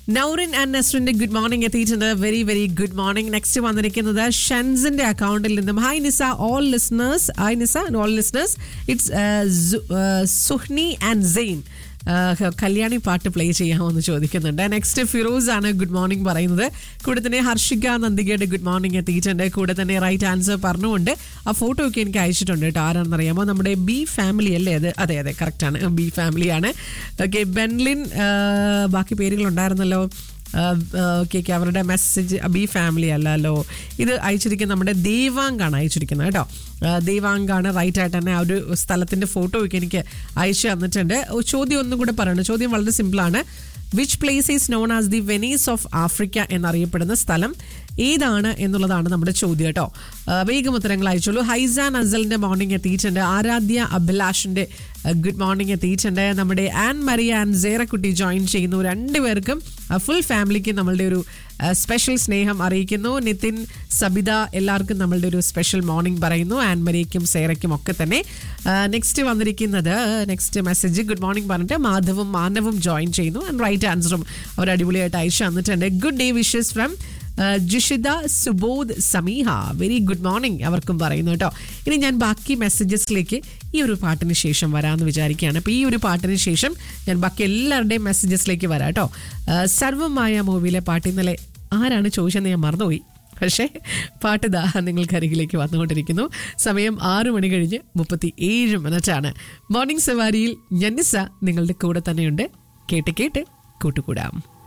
Nourin and നസ്റിന്റെ good morning എത്തിയിട്ടുണ്ട് very very good morning next വന്നിരിക്കുന്നത് ഷൻസിന്റെ അക്കൗണ്ടിൽ നിന്നും hi Nisa all listeners hi Nisa all listeners it's Suhni and Zain Kalyani പാട്ട് പ്ലേ ചെയ്യാമോ എന്ന് ചോദിക്കുന്നുണ്ട് നെക്സ്റ്റ് ഫിറോസ് ആണ് ഗുഡ് മോർണിംഗ് പറയുന്നത് കൂടെ തന്നെ ഹർഷിക നന്ദികയുടെ ഗുഡ് മോർണിംഗ് എത്തിയിട്ടുണ്ട് കൂടെ തന്നെ റൈറ്റ് ആൻസർ പറഞ്ഞുകൊണ്ട് ആ ഫോട്ടോ ഒക്കെ എനിക്ക് അയച്ചിട്ടുണ്ട് കേട്ടോ ആരാണെന്ന് അറിയാമോ നമ്മുടെ ബി ഫാമിലി അല്ലേ അത് അതെ അതെ കറക്റ്റ് ആണ് ബി ഫാമിലിയാണ് ഓക്കെ ബെൻലിൻ ആ, ബാക്കി പേരുകളുണ്ടായിരുന്നല്ലോ ഓക്കെ ഓക്കെ അവരുടെ മെസ്സേജ് ബി ഫാമിലി അല്ലല്ലോ ഇത് അയച്ചിരിക്കുന്നത് നമ്മുടെ ദേവാങ്കാണ് അയച്ചിരിക്കുന്നത് കേട്ടോ ആ, ദേവാങ്കാണ് റൈറ്റ് ആയിട്ട് തന്നെ ആ ഒരു സ്ഥലത്തിന്റെ ഫോട്ടോ ഒക്കെ എനിക്ക് അയച്ചു തന്നിട്ടുണ്ട് ഓ, ചോദ്യം ഒന്നും കൂടെ പറയണം ചോദ്യം വളരെ സിമ്പിളാണ് which place is known as the Venice of Africa എന്നറിയപ്പെടുന്ന സ്ഥലം ഏതാണ് എന്നുള്ളതാണ് നമ്മുടെ ചോദ്യം കേട്ടോ ആ, വേഗം ഉത്തരങ്ങൾ അയച്ചോളൂ ഹൈസാൻ അസലിന്റെ മോർണിംഗ് എത്തിയിട്ടുണ്ട് ആരാധ്യ അഭിലാഷിന്റെ ഗുഡ് മോർണിംഗ് എത്തിയിട്ടുണ്ട് നമ്മുടെ ആൻ മരിയ ആൻഡ് സേറക്കുട്ടി ജോയിൻ ചെയ്യുന്നു രണ്ടുപേർക്കും ഫുൾ ഫാമിലിക്ക് നമ്മളുടെ ഒരു സ്പെഷ്യൽ സ്നേഹം അറിയിക്കുന്നു നിതിൻ സബിത എല്ലാവർക്കും നമ്മളുടെ ഒരു സ്പെഷ്യൽ മോർണിംഗ് പറയുന്നു ആൻ മരിയയ്ക്കും സേറയ്ക്കും ഒക്കെ തന്നെ നെക്സ്റ്റ് വന്നിരിക്കുന്നത് നെക്സ്റ്റ് മെസ്സേജ് ഗുഡ് മോർണിംഗ് പറഞ്ഞിട്ട് മാധവും മാനവും ജോയിൻ ചെയ്യുന്നു ആൻഡ് റൈറ്റ് ആൻസറും അവർ അടിപൊളിയായിട്ട് അയച്ചു തന്നിട്ടുണ്ട് good day wishes from Jishitha Subodh Sameeha very good morning അവർക്കും പറയുന്നു കേട്ടോ ഇനി ഞാൻ ബാക്കി മെസ്സേജസിലേക്ക് ഈ ഒരു പാട്ടിന് ശേഷം വരാമെന്ന് വിചാരിക്കുകയാണ് അപ്പോൾ ഈ ഒരു പാട്ടിന് ശേഷം ഞാൻ ബാക്കി എല്ലാവരുടെയും മെസ്സേജസിലേക്ക് വരാം കേട്ടോ ആ, സർവമായ മൂവിയിലെ പാട്ട് ഇന്നലെ ആരാണ് ചോദിച്ചതെന്ന് ഞാൻ മറന്നുപോയി പക്ഷേ പാട്ട് ദാ നിങ്ങൾക്കരികിലേക്ക് വന്നുകൊണ്ടിരിക്കുന്നു സമയം ആറു മണി കഴിഞ്ഞ് മുപ്പത്തി ഏഴ് മിനിറ്റാണ് മോർണിംഗ് സവാരിയിൽ ഞന്നിസ നിങ്ങളുടെ കൂടെ തന്നെയുണ്ട് കേട്ട് കേട്ട് കൂട്ടുകൂടാം